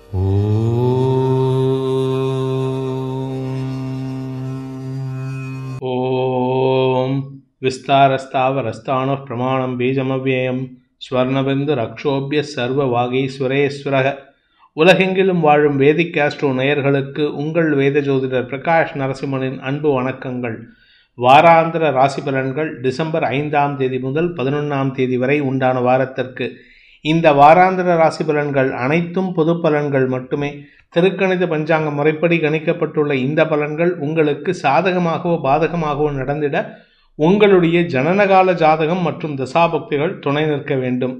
ॐ विस्तारस्तावरस्तानः प्रमाणं बीजमव्ययं ஸ்வர்ணபிந்து ரக்ஷோபிய சர்வ வாகீஸ்வரேஸ்வரக உலகெங்கிலும் வாழும் வேதிக் ஆஸ்ட்ரோ நேயர்களுக்கு உங்கள் வேத ஜோதிடர் பிரகாஷ் நரசிம்மனின் அன்பு வணக்கங்கள் வாராந்திர ராசி பலன்கள் டிசம்பர் ஐந்தாம் தேதி முதல் பதினொன்றாம் தேதி வரை உண்டான வாரத்திற்கு இந்த வாராந்திர ராசி பலன்கள் அனைத்தும் பொது பலன்கள் மட்டுமே திருக்கணித பஞ்சாங்க முறைப்படி கணிக்கப்பட்டுள்ள இந்த பலன்கள் உங்களுக்கு சாதகமாகவோ பாதகமாகவோ நடந்திட உங்களுடைய ஜனனகால ஜாதகம் மற்றும் தசாபக்திகள் துணை நிற்க வேண்டும்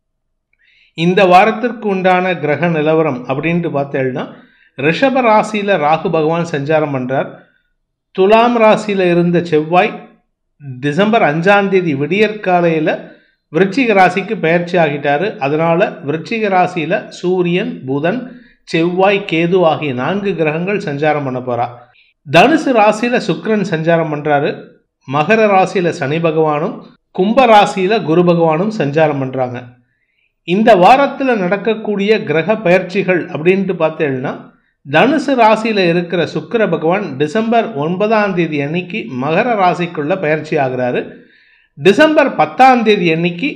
இந்த வாரத்திற்கு உண்டான கிரக நிலவரம் அப்படின்ட்டு பார்த்தேன்னா ரிஷப ராசியில் ராகு பகவான் சஞ்சாரம் பண்ணுறார் துலாம் ராசியில் இருந்த செவ்வாய் டிசம்பர் அஞ்சாம் தேதி விடியற்காலையில் விருச்சிக ராசிக்கு பயிற்சி ஆகிட்டாரு அதனால் விருச்சிக ராசியில் சூரியன் புதன் செவ்வாய் கேது ஆகிய நான்கு கிரகங்கள் சஞ்சாரம் பண்ண போகிறா தனுசு ராசியில் சுக்கிரன் சஞ்சாரம் பண்ணுறாரு மகர ராசியில் சனி பகவானும் கும்ப ராசியில் குரு பகவானும் சஞ்சாரம் பண்ணுறாங்க இந்த வாரத்தில் நடக்கக்கூடிய கிரக பயிற்சிகள் அப்படின்ட்டு பார்த்தேன்னா தனுசு ராசியில் இருக்கிற சுக்கிர பகவான் டிசம்பர் ஒன்பதாம் தேதி அன்னைக்கு மகர ராசிக்குள்ள பயிற்சி ஆகிறாரு டிசம்பர் பத்தாம் தேதி அன்னைக்கு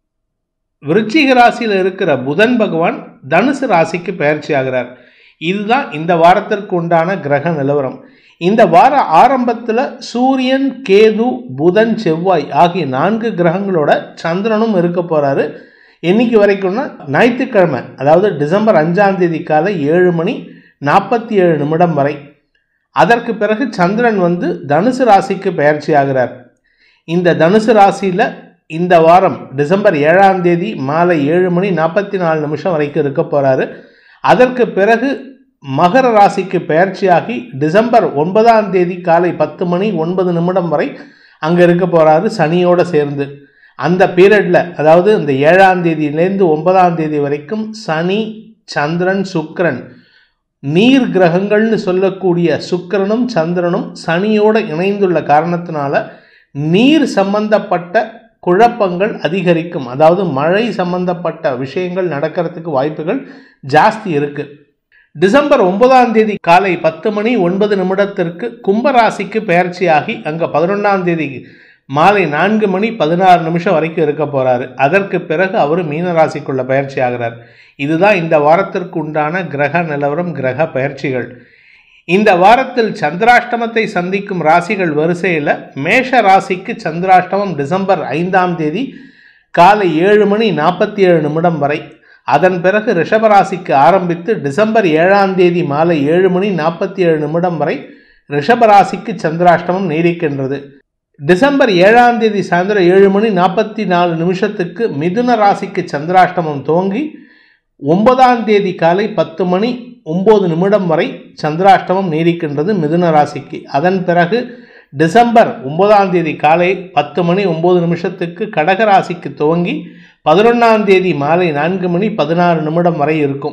விருச்சிக ராசியில் இருக்கிற புதன் பகவான் தனுசு ராசிக்கு பயிற்சி ஆகிறார் இதுதான் இந்த வாரத்திற்கு உண்டான கிரக நிலவரம் இந்த வார ஆரம்பத்தில் சூரியன் கேது புதன் செவ்வாய் ஆகிய நான்கு கிரகங்களோட சந்திரனும் இருக்க போகிறாரு என்னைக்கு வரைக்கும்னா ஞாயிற்றுக்கிழமை அதாவது டிசம்பர் அஞ்சாம் தேதி காலை ஏழு மணி நாற்பத்தி ஏழு நிமிடம் வரை அதற்கு பிறகு சந்திரன் வந்து தனுசு ராசிக்கு பயிற்சி ஆகிறார் இந்த தனுசு ராசியில் இந்த வாரம் டிசம்பர் ஏழாம் தேதி மாலை ஏழு மணி நாற்பத்தி நாலு நிமிஷம் வரைக்கும் இருக்க போகிறாரு அதற்கு பிறகு மகர ராசிக்கு பயிற்சியாகி டிசம்பர் ஒன்பதாம் தேதி காலை பத்து மணி ஒன்பது நிமிடம் வரை அங்கே இருக்க போகிறாரு சனியோடு சேர்ந்து அந்த பீரியடில் அதாவது இந்த ஏழாம் தேதியிலேருந்து ஒன்பதாம் தேதி வரைக்கும் சனி சந்திரன் சுக்கிரன் நீர் கிரகங்கள்னு சொல்லக்கூடிய சுக்கிரனும் சந்திரனும் சனியோடு இணைந்துள்ள காரணத்தினால நீர் சம்பந்தப்பட்ட குழப்பங்கள் அதிகரிக்கும் அதாவது மழை சம்பந்தப்பட்ட விஷயங்கள் நடக்கிறதுக்கு வாய்ப்புகள் ஜாஸ்தி இருக்கு டிசம்பர் ஒன்பதாம் தேதி காலை பத்து மணி ஒன்பது நிமிடத்திற்கு கும்பராசிக்கு பயிற்சியாகி அங்கே பதினொன்றாம் தேதி மாலை நான்கு மணி பதினாறு நிமிஷம் வரைக்கும் இருக்க போகிறாரு அதற்கு பிறகு அவர் மீனராசிக்குள்ள பயிற்சி ஆகிறார் இதுதான் இந்த வாரத்திற்கு உண்டான கிரக நிலவரம் கிரக பயிற்சிகள் இந்த வாரத்தில் சந்திராஷ்டமத்தை சந்திக்கும் ராசிகள் வரிசையில் மேஷ ராசிக்கு சந்திராஷ்டமம் டிசம்பர் ஐந்தாம் தேதி காலை ஏழு மணி நாற்பத்தி ஏழு நிமிடம் வரை அதன் பிறகு ரிஷபராசிக்கு ஆரம்பித்து டிசம்பர் ஏழாம் தேதி மாலை ஏழு மணி நாற்பத்தி ஏழு நிமிடம் வரை ரிஷபராசிக்கு சந்திராஷ்டமம் நீடிக்கின்றது டிசம்பர் ஏழாம் தேதி சாயந்தரம் ஏழு மணி நாற்பத்தி நாலு நிமிஷத்துக்கு மிதுன ராசிக்கு சந்திராஷ்டமம் துவங்கி ஒன்பதாம் தேதி காலை பத்து மணி ஒம்பது நிமிடம் வரை சந்திராஷ்டமம் நீடிக்கின்றது மிதுன ராசிக்கு அதன் பிறகு டிசம்பர் ஒன்பதாம் தேதி காலை பத்து மணி ஒம்பது நிமிஷத்துக்கு கடக ராசிக்கு துவங்கி பதினொன்றாம் தேதி மாலை நான்கு மணி பதினாறு நிமிடம் வரை இருக்கும்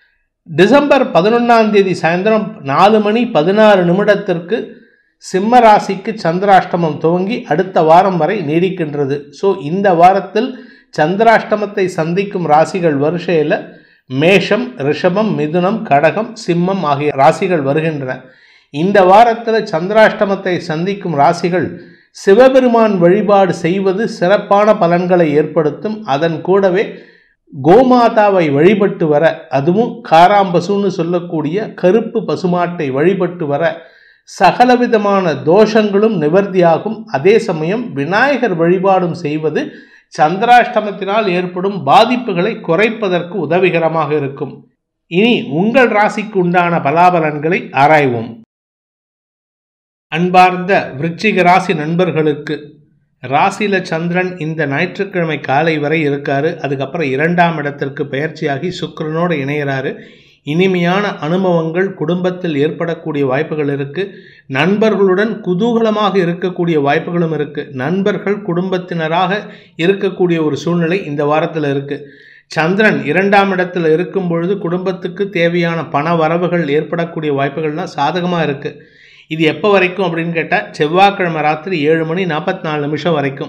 டிசம்பர் பதினொன்றாம் தேதி சாயந்தரம் நாலு மணி பதினாறு நிமிடத்திற்கு சிம்ம ராசிக்கு சந்திராஷ்டமம் துவங்கி அடுத்த வாரம் வரை நீடிக்கின்றது ஸோ இந்த வாரத்தில் சந்திராஷ்டமத்தை சந்திக்கும் ராசிகள் வரிசையில் மேஷம் ரிஷபம் மிதுனம் கடகம் சிம்மம் ஆகிய ராசிகள் வருகின்றன இந்த வாரத்தில் சந்திராஷ்டமத்தை சந்திக்கும் ராசிகள் சிவபெருமான் வழிபாடு செய்வது சிறப்பான பலன்களை ஏற்படுத்தும் அதன் கூடவே கோமாதாவை வழிபட்டு வர அதுவும் காராம்பசுன்னு சொல்லக்கூடிய கருப்பு பசுமாட்டை வழிபட்டு வர சகலவிதமான தோஷங்களும் நிவர்த்தியாகும் அதே சமயம் விநாயகர் வழிபாடும் செய்வது சந்திராஷ்டமத்தினால் ஏற்படும் பாதிப்புகளை குறைப்பதற்கு உதவிகரமாக இருக்கும் இனி உங்கள் ராசிக்கு உண்டான பலாபலன்களை ஆராய்வோம் அன்பார்ந்த விருச்சிக ராசி நண்பர்களுக்கு ராசியில சந்திரன் இந்த ஞாயிற்றுக்கிழமை காலை வரை இருக்காரு அதுக்கப்புறம் இரண்டாம் இடத்திற்கு பயிற்சியாகி சுக்கரனோடு இணைகிறாரு இனிமையான அனுபவங்கள் குடும்பத்தில் ஏற்படக்கூடிய வாய்ப்புகள் இருக்கு நண்பர்களுடன் குதூகலமாக இருக்கக்கூடிய வாய்ப்புகளும் இருக்கு நண்பர்கள் குடும்பத்தினராக இருக்கக்கூடிய ஒரு சூழ்நிலை இந்த வாரத்தில் இருக்கு சந்திரன் இரண்டாம் இடத்துல இருக்கும் பொழுது குடும்பத்துக்கு தேவையான பண வரவுகள் ஏற்படக்கூடிய வாய்ப்புகள்லாம் சாதகமாக இருக்குது இது எப்போ வரைக்கும் அப்படின்னு கேட்டால் செவ்வாய்க்கிழமை ராத்திரி ஏழு மணி நாற்பத்தி நாலு நிமிஷம் வரைக்கும்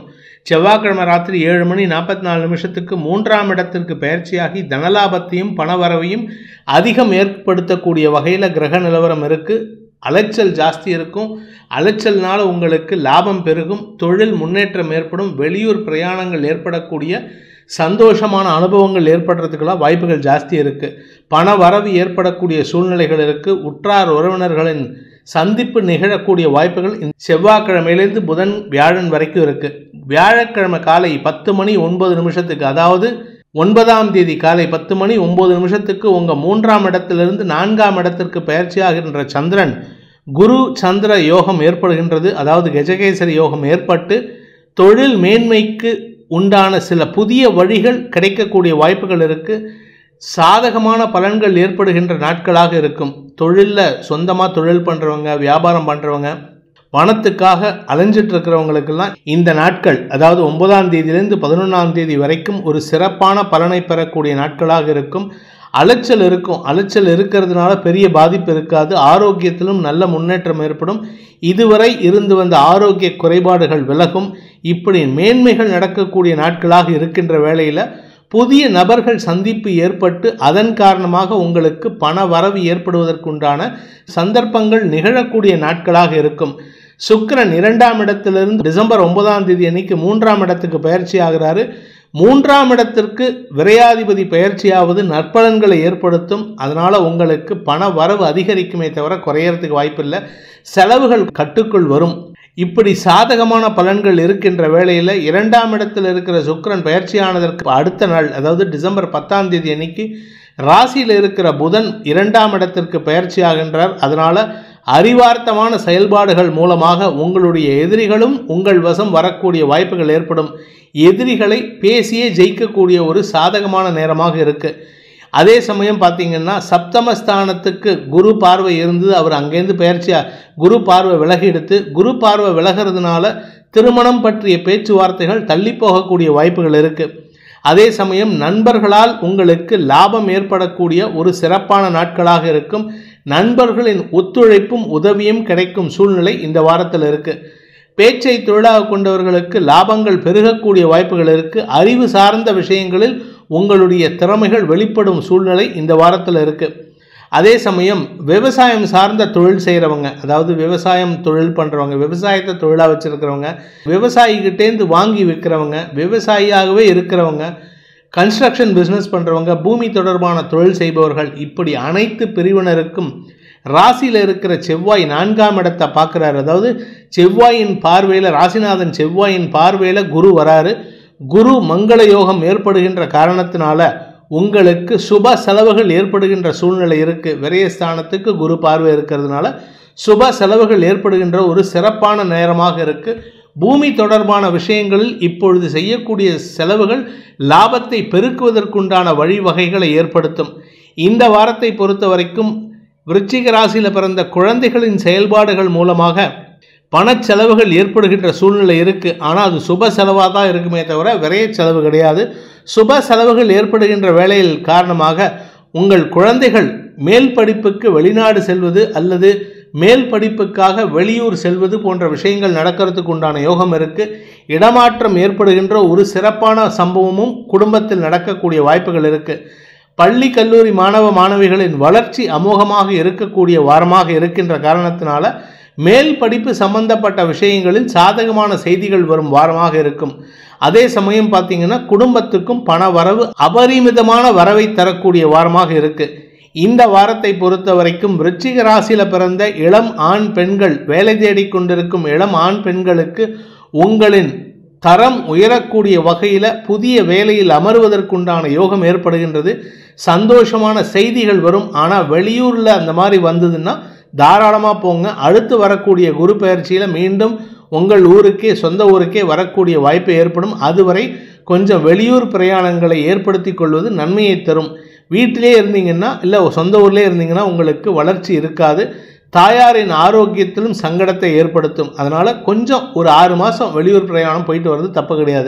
செவ்வாய்க்கிழமை ராத்திரி ஏழு மணி நாற்பத்தி நாலு நிமிஷத்துக்கு மூன்றாம் இடத்திற்கு பயிற்சியாகி தனலாபத்தையும் பணவரவையும் அதிகம் ஏற்படுத்தக்கூடிய வகையில் கிரக நிலவரம் இருக்குது அலைச்சல் ஜாஸ்தி இருக்கும் அலைச்சல்னால உங்களுக்கு லாபம் பெருகும் தொழில் முன்னேற்றம் ஏற்படும் வெளியூர் பிரயாணங்கள் ஏற்படக்கூடிய சந்தோஷமான அனுபவங்கள் ஏற்படுறதுக்கெல்லாம் வாய்ப்புகள் ஜாஸ்தி இருக்குது பண வரவு ஏற்படக்கூடிய சூழ்நிலைகள் இருக்குது உற்றார் உறவினர்களின் சந்திப்பு நிகழக்கூடிய வாய்ப்புகள் இந்த செவ்வாய்க்கிழமையிலேருந்து புதன் வியாழன் வரைக்கும் இருக்குது வியாழக்கிழமை காலை பத்து மணி ஒன்பது நிமிஷத்துக்கு அதாவது ஒன்பதாம் தேதி காலை பத்து மணி ஒன்பது நிமிஷத்துக்கு உங்கள் மூன்றாம் இடத்திலிருந்து நான்காம் இடத்திற்கு பயிற்சியாகின்ற சந்திரன் குரு சந்திர யோகம் ஏற்படுகின்றது அதாவது கஜகேசரி யோகம் ஏற்பட்டு தொழில் மேன்மைக்கு உண்டான சில புதிய வழிகள் கிடைக்கக்கூடிய வாய்ப்புகள் இருக்குது சாதகமான பலன்கள் ஏற்படுகின்ற நாட்களாக இருக்கும் தொழிலில் சொந்தமாக தொழில் பண்ணுறவங்க வியாபாரம் பண்ணுறவங்க பணத்துக்காக அலைஞ்சிட்டு இருக்கிறவங்களுக்கெல்லாம் இந்த நாட்கள் அதாவது ஒன்பதாம் தேதியிலிருந்து பதினொன்றாம் தேதி வரைக்கும் ஒரு சிறப்பான பலனை பெறக்கூடிய நாட்களாக இருக்கும் அலைச்சல் இருக்கும் அலைச்சல் இருக்கிறதுனால பெரிய பாதிப்பு இருக்காது ஆரோக்கியத்திலும் நல்ல முன்னேற்றம் ஏற்படும் இதுவரை இருந்து வந்த ஆரோக்கிய குறைபாடுகள் விலகும் இப்படி மேன்மைகள் நடக்கக்கூடிய நாட்களாக இருக்கின்ற வேளையில் புதிய நபர்கள் சந்திப்பு ஏற்பட்டு அதன் காரணமாக உங்களுக்கு பண வரவு ஏற்படுவதற்குண்டான சந்தர்ப்பங்கள் நிகழக்கூடிய நாட்களாக இருக்கும் சுக்கிரன் இரண்டாம் இடத்திலிருந்து டிசம்பர் ஒன்பதாம் தேதி அன்னைக்கு மூன்றாம் இடத்துக்கு பயிற்சி ஆகிறாரு மூன்றாம் இடத்திற்கு விரையாதிபதி பயிற்சியாவது நற்பலன்களை ஏற்படுத்தும் அதனால் உங்களுக்கு பண வரவு அதிகரிக்குமே தவிர குறையறதுக்கு வாய்ப்பில்லை செலவுகள் கட்டுக்குள் வரும் இப்படி சாதகமான பலன்கள் இருக்கின்ற வேளையில் இரண்டாம் இடத்தில் இருக்கிற சுக்கிரன் பயிற்சியானதற்கு அடுத்த நாள் அதாவது டிசம்பர் பத்தாம் தேதி அன்னைக்கு ராசியில் இருக்கிற புதன் இரண்டாம் இடத்திற்கு பயிற்சி ஆகின்றார் அதனால் அறிவார்த்தமான செயல்பாடுகள் மூலமாக உங்களுடைய எதிரிகளும் உங்கள் வசம் வரக்கூடிய வாய்ப்புகள் ஏற்படும் எதிரிகளை பேசியே ஜெயிக்கக்கூடிய ஒரு சாதகமான நேரமாக இருக்குது அதே சமயம் பார்த்தீங்கன்னா சப்தமஸ்தானத்துக்கு குரு பார்வை இருந்து அவர் அங்கேருந்து பயிற்சியா குரு பார்வை விலகி எடுத்து குரு பார்வை விலகிறதுனால திருமணம் பற்றிய பேச்சுவார்த்தைகள் தள்ளி போகக்கூடிய வாய்ப்புகள் இருக்குது அதே சமயம் நண்பர்களால் உங்களுக்கு லாபம் ஏற்படக்கூடிய ஒரு சிறப்பான நாட்களாக இருக்கும் நண்பர்களின் ஒத்துழைப்பும் உதவியும் கிடைக்கும் சூழ்நிலை இந்த வாரத்தில் இருக்குது பேச்சை தொழிலாக கொண்டவர்களுக்கு லாபங்கள் பெருகக்கூடிய வாய்ப்புகள் இருக்குது அறிவு சார்ந்த விஷயங்களில் உங்களுடைய திறமைகள் வெளிப்படும் சூழ்நிலை இந்த வாரத்தில் இருக்குது அதே சமயம் விவசாயம் சார்ந்த தொழில் செய்கிறவங்க அதாவது விவசாயம் தொழில் பண்ணுறவங்க விவசாயத்தை தொழிலாக வச்சுருக்கிறவங்க விவசாயிகிட்டேருந்து வாங்கி விற்கிறவங்க விவசாயியாகவே இருக்கிறவங்க கன்ஸ்ட்ரக்ஷன் பிஸ்னஸ் பண்ணுறவங்க பூமி தொடர்பான தொழில் செய்பவர்கள் இப்படி அனைத்து பிரிவினருக்கும் ராசியில் இருக்கிற செவ்வாய் நான்காம் இடத்தை பார்க்குறாரு அதாவது செவ்வாயின் பார்வையில் ராசிநாதன் செவ்வாயின் பார்வையில் குரு வராரு குரு மங்கள யோகம் ஏற்படுகின்ற காரணத்தினால உங்களுக்கு சுப செலவுகள் ஏற்படுகின்ற சூழ்நிலை இருக்குது விரயஸ்தானத்துக்கு குரு பார்வை இருக்கிறதுனால சுப செலவுகள் ஏற்படுகின்ற ஒரு சிறப்பான நேரமாக இருக்குது பூமி தொடர்பான விஷயங்களில் இப்பொழுது செய்யக்கூடிய செலவுகள் லாபத்தை பெருக்குவதற்குண்டான வழிவகைகளை ஏற்படுத்தும் இந்த வாரத்தை பொறுத்த வரைக்கும் விருச்சிக ராசியில் பிறந்த குழந்தைகளின் செயல்பாடுகள் மூலமாக பணச்செலவுகள் ஏற்படுகின்ற சூழ்நிலை இருக்குது ஆனால் அது சுப செலவாக தான் இருக்குமே தவிர விரைய செலவு கிடையாது சுப செலவுகள் ஏற்படுகின்ற வேலையில் காரணமாக உங்கள் குழந்தைகள் மேல் படிப்புக்கு வெளிநாடு செல்வது அல்லது மேல் படிப்புக்காக வெளியூர் செல்வது போன்ற விஷயங்கள் நடக்கிறதுக்கு உண்டான யோகம் இருக்குது இடமாற்றம் ஏற்படுகின்ற ஒரு சிறப்பான சம்பவமும் குடும்பத்தில் நடக்கக்கூடிய வாய்ப்புகள் இருக்குது பள்ளி கல்லூரி மாணவ மாணவிகளின் வளர்ச்சி அமோகமாக இருக்கக்கூடிய வாரமாக இருக்கின்ற காரணத்தினால மேல் படிப்பு சம்பந்தப்பட்ட விஷயங்களில் சாதகமான செய்திகள் வரும் வாரமாக இருக்கும் அதே சமயம் பார்த்தீங்கன்னா குடும்பத்துக்கும் பண வரவு அபரிமிதமான வரவை தரக்கூடிய வாரமாக இருக்கு இந்த வாரத்தை பொறுத்த வரைக்கும் விருச்சிக ராசியில் பிறந்த இளம் ஆண் பெண்கள் வேலை தேடிக் கொண்டிருக்கும் இளம் ஆண் பெண்களுக்கு உங்களின் தரம் உயரக்கூடிய வகையில் புதிய வேலையில் அமர்வதற்குண்டான யோகம் ஏற்படுகின்றது சந்தோஷமான செய்திகள் வரும் ஆனால் வெளியூரில் அந்த மாதிரி வந்ததுன்னா தாராளமாக போங்க அடுத்து வரக்கூடிய குரு பயிற்சியில் மீண்டும் உங்கள் ஊருக்கே சொந்த ஊருக்கே வரக்கூடிய வாய்ப்பு ஏற்படும் அதுவரை கொஞ்சம் வெளியூர் பிரயாணங்களை ஏற்படுத்தி கொள்வது நன்மையை தரும் வீட்டிலே இருந்தீங்கன்னா இல்லை சொந்த ஊர்லேயே இருந்தீங்கன்னா உங்களுக்கு வளர்ச்சி இருக்காது தாயாரின் ஆரோக்கியத்திலும் சங்கடத்தை ஏற்படுத்தும் அதனால் கொஞ்சம் ஒரு ஆறு மாதம் வெளியூர் பிரயாணம் போயிட்டு வர்றது தப்பு கிடையாது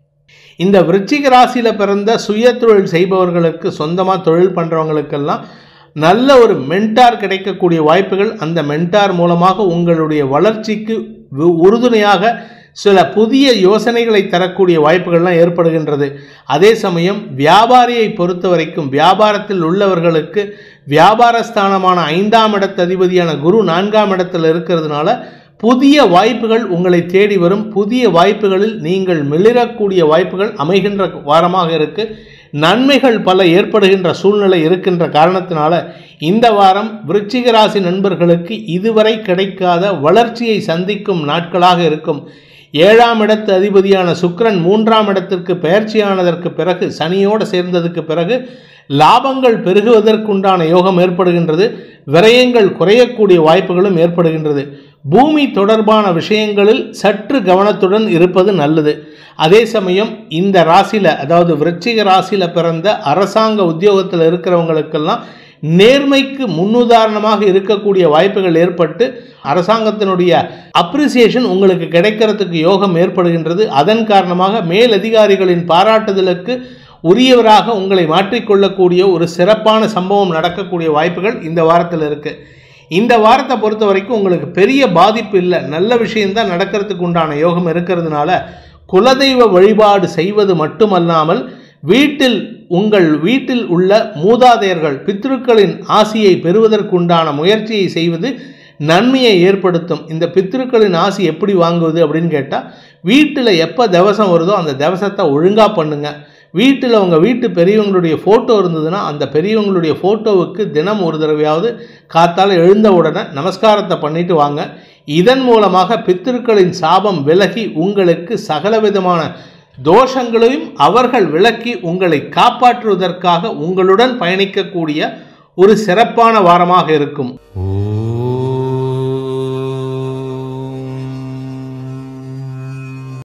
இந்த விருச்சிக ராசியில் பிறந்த சுய தொழில் செய்பவர்களுக்கு சொந்தமாக தொழில் பண்ணுறவங்களுக்கெல்லாம் நல்ல ஒரு மென்டார் கிடைக்கக்கூடிய வாய்ப்புகள் அந்த மென்டார் மூலமாக உங்களுடைய வளர்ச்சிக்கு வு- உறுதுணையாக சில புதிய யோசனைகளை தரக்கூடிய வாய்ப்புகள்லாம் ஏற்படுகின்றது அதே சமயம் வியாபாரியை பொறுத்த வரைக்கும் வியாபாரத்தில் உள்ளவர்களுக்கு வியாபாரஸ்தானமான ஐந்தாம் இடத்து அதிபதியான குரு நான்காம் இடத்தில் இருக்கிறதுனால புதிய வாய்ப்புகள் உங்களை தேடி வரும் புதிய வாய்ப்புகளில் நீங்கள் மிளிரக்கூடிய வாய்ப்புகள் அமைகின்ற வாரமாக இருக்கு நன்மைகள் பல ஏற்படுகின்ற சூழ்நிலை இருக்கின்ற காரணத்தினால இந்த வாரம் விருச்சிக ராசி நண்பர்களுக்கு இதுவரை கிடைக்காத வளர்ச்சியை சந்திக்கும் நாட்களாக இருக்கும் ஏழாம் இடத்து அதிபதியான சுக்கிரன் மூன்றாம் இடத்திற்கு பெயர்ச்சியானதற்கு பிறகு சனியோடு சேர்ந்ததுக்கு பிறகு லாபங்கள் பெருகுவதற்குண்டான யோகம் ஏற்படுகின்றது விரயங்கள் குறையக்கூடிய வாய்ப்புகளும் ஏற்படுகின்றது பூமி தொடர்பான விஷயங்களில் சற்று கவனத்துடன் இருப்பது நல்லது அதே சமயம் இந்த ராசியில் அதாவது விருச்சிக ராசியில் பிறந்த அரசாங்க உத்தியோகத்தில் இருக்கிறவங்களுக்கெல்லாம் நேர்மைக்கு முன்னுதாரணமாக இருக்கக்கூடிய வாய்ப்புகள் ஏற்பட்டு அரசாங்கத்தினுடைய அப்ரிசியேஷன் உங்களுக்கு கிடைக்கிறதுக்கு யோகம் ஏற்படுகின்றது அதன் காரணமாக மேலதிகாரிகளின் பாராட்டுதலுக்கு உரியவராக உங்களை மாற்றிக்கொள்ளக்கூடிய ஒரு சிறப்பான சம்பவம் நடக்கக்கூடிய வாய்ப்புகள் இந்த வாரத்தில் இருக்குது இந்த வாரத்தை பொறுத்த வரைக்கும் உங்களுக்கு பெரிய பாதிப்பு இல்லை நல்ல விஷயம்தான் நடக்கிறதுக்கு உண்டான யோகம் இருக்கிறதுனால குலதெய்வ வழிபாடு செய்வது மட்டுமல்லாமல் வீட்டில் உங்கள் வீட்டில் உள்ள மூதாதையர்கள் பித்ருக்களின் ஆசியை பெறுவதற்குண்டான முயற்சியை செய்வது நன்மையை ஏற்படுத்தும் இந்த பித்ருக்களின் ஆசி எப்படி வாங்குவது அப்படின்னு கேட்டால் வீட்டில் எப்போ தவசம் வருதோ அந்த தவசத்தை ஒழுங்காக பண்ணுங்க வீட்டில் உங்கள் வீட்டு பெரியவங்களுடைய ஃபோட்டோ இருந்ததுன்னா அந்த பெரியவங்களுடைய ஃபோட்டோவுக்கு தினம் ஒரு தடவையாவது காத்தால் எழுந்த உடனே நமஸ்காரத்தை பண்ணிட்டு வாங்க இதன் மூலமாக பித்திருக்களின் சாபம் விலகி உங்களுக்கு சகலவிதமான தோஷங்களையும் அவர்கள் விலக்கி உங்களை காப்பாற்றுவதற்காக உங்களுடன் பயணிக்கக்கூடிய ஒரு சிறப்பான வாரமாக இருக்கும் ஓம்